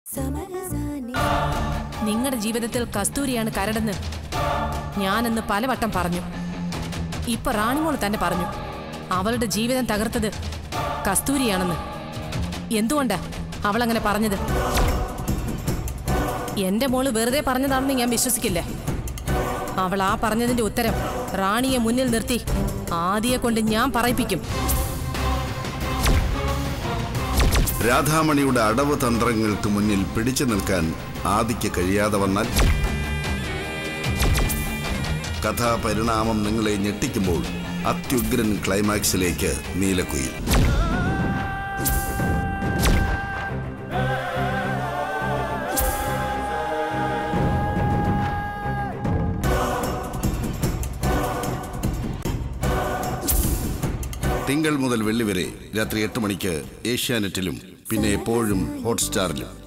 നിങ്ങളുടെ ജീവിതത്തിൽ കസ്തൂരിയാണ് കരടെന്ന് ഞാനെന്ന് പലവട്ടം പറഞ്ഞു ഇപ്പൊ റാണിമോൾ തന്നെ പറഞ്ഞു അവളുടെ ജീവിതം തകർത്തത് കസ്തൂരിയാണെന്ന് എന്തുകൊണ്ടാ അവൾ അങ്ങനെ പറഞ്ഞത് എന്റെ മോള് വെറുതെ പറഞ്ഞതാണെന്ന് ഞാൻ വിശ്വസിക്കില്ല അവൾ ആ പറഞ്ഞതിന്റെ ഉത്തരം റാണിയെ മുന്നിൽ നിർത്തി ആദിയെ കൊണ്ട് ഞാൻ പറയിപ്പിക്കും രാധാമണിയുടെ അടവ് തന്ത്രങ്ങൾക്ക് മുന്നിൽ പിടിച്ചു നിൽക്കാൻ ആദിക്ക് കഴിയാതെ വന്നാൽ കഥാപരിണാമം നിങ്ങളെ ഞെട്ടിക്കുമ്പോൾ അത്യുഗ്രൻ ക്ലൈമാക്സിലേക്ക് നീലക്കുയിൽ തിങ്കൾ മുതൽ വെള്ളി വരെ രാത്രി എട്ട് മണിക്ക് ഏഷ്യാനെറ്റിലും പിന്നെ എപ്പോഴും ഹോട്ട്സ്റ്റാറിലും